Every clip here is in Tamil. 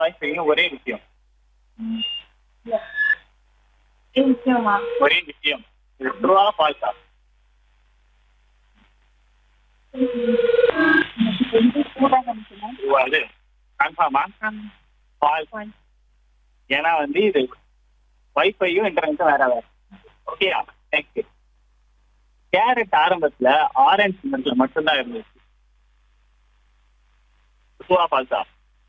வைஃபையும் ஒரே விஷயம் நிச்சயமா ஒரே விஷயம் இது ட்ரூவா ஃபால்ஸா கூட நினைக்கிறேன் ட்ரூவா இது கன்ஃபார்மா ஃபால்ஸ் ஏன்னா வந்து இது வைஃபையும் இன்டர்நெட்டும் வேற வேற ஓகேயா நெக்ஸ்ட் கேரட் ஆரம்பத்துல ஆரஞ்சு சிமெண்ட்ல மட்டும்தான் இருந்துச்சு ட்ரூவா ஃபால்ஸா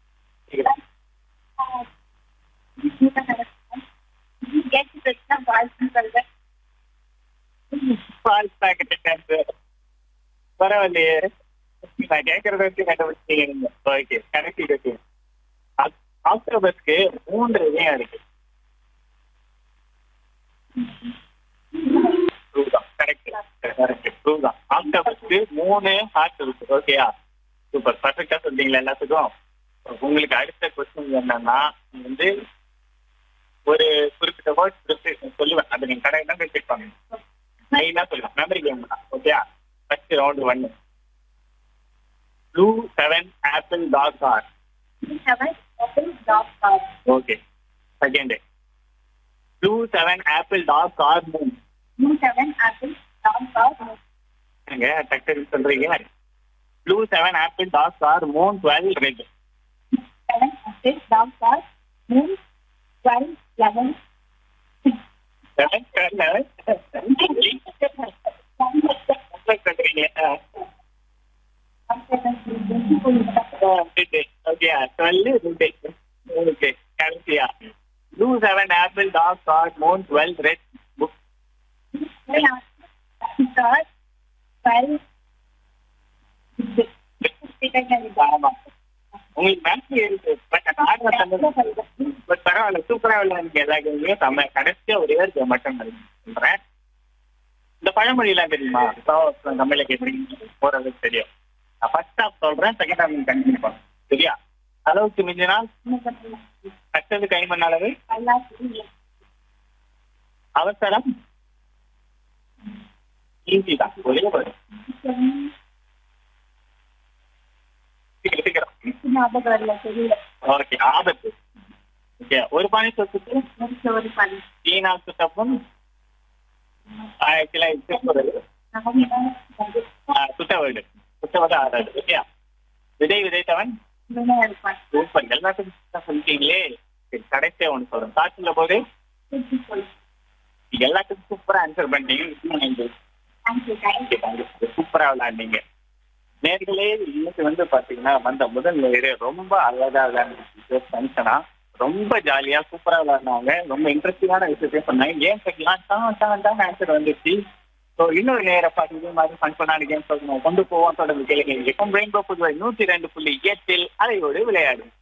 ஃபால்ஸ் பேக்கெட் பரவாயில்லையே நான் கேட்கறத வச்சு கண்டுபிடிச்சீங்க ஓகே கரெக்ட் இருக்கு ஆக்டோபஸ்க்கு மூன்று இதயம் இருக்கு True தான் கரெக்ட் கரெக்ட் ட்ரூ தான் ஆக்டோபஸ்க்கு மூணு ஹார்ட் இருக்கு ஓகேயா சூப்பர் பர்ஃபெக்டா சொல்றீங்களா எல்லாத்துக்கும் உங்களுக்கு அடுத்த கொஸ்டின் என்னன்னா வந்து ஒரு குறிப்பிட்ட வேர்ட் சொல்லுவேன் அதை நீங்க கரெக்டா ரிப்பீட் பண்ணுங்க மெயினா சொல்லுவேன் மெமரி கேம் தான் ஓகேயா ஃபர்ஸ்ட் ரவுண்ட் ஒன்னு blue seven apple dog car okay second blue seven apple dog car moon எங்க டக்கு சொல்றீங்க blue seven apple dog car moon twelve red seven twelve சொல்றீங்க ஓகே டுவெல் ரெட் ஓகே கடைசியா blue seven apple dog car moon twelve red book ஆமா உங்களுக்கு மேட்ச் இருக்கு பட் பட் பரவாயில்ல சூப்பரா விளையாடுங்க எல்லா கேமையும் செம்ம கடைசியா ஒரே ஒரு game மட்டும் நான் சொல்றேன் இந்த பழமொழி எல்லாம் தெரியுமா இப்போ தமிழ்ல கேட்டீங்க ஓரளவுக்கு தெரியும் நான் ஃபர்ஸ்ட் ஹாஃப் சொல்றேன் செகண்ட் ஹாஃப் கண்டினியூ பண்ணும் சரியா அளவுக்கு மிஞ்சினால் கட்டது கைமண் அளவு அவசரம் ஈஸி தான் ஒரே ஒரு சீக்கிரம் சீக்கிரம் ஞாபகம் வரல தெரியல ஓகே ஆபத்து ஓகே ஒரு பானை சொத்துக்கு முடிச்ச ஒரு பண்ணி ஈனா சுத்தப்பும் ஆக்சுவலா சுத்த வீடு சுத்த வீடு ஆறாது ஓகே விதை விதைத்தவன் சூப்பர் எல்லாத்துக்கும் சொல்லிட்டீங்களே சரி, கடைசியா ஒன்று சொல்றேன் காற்றுல போது எல்லாத்துக்கும் சூப்பரா ஆன்சர் பண்ணிட்டீங்க சூப்பரா விளையாண்டீங்க நேர்களே இன்னைக்கு வந்து பாத்தீங்கன்னா வந்த முதல் நேரு ரொம்ப அழகா விளையாண்டு ஃபங்க்ஷனா ரொம்ப ஜாலியா சூப்பரா விளையாடினாங்க ரொம்ப இன்ட்ரெஸ்டிங்கான விஷயத்தையும் பண்ணாங்க கேம் கட்டலாம் தான் தான் தான் ஆன்சர் வந்துச்சு ஸோ இன்னொரு நேர பார்த்து இதே மாதிரி ஃபங்க்ஷனான கேம் கொண்டு போவோம் தொடர்ந்து கேளுங்க ரெயின்போ புதுவை நூத்தி ரெண்டு புள்ளி எட்டில் அலையோடு விளையாடும்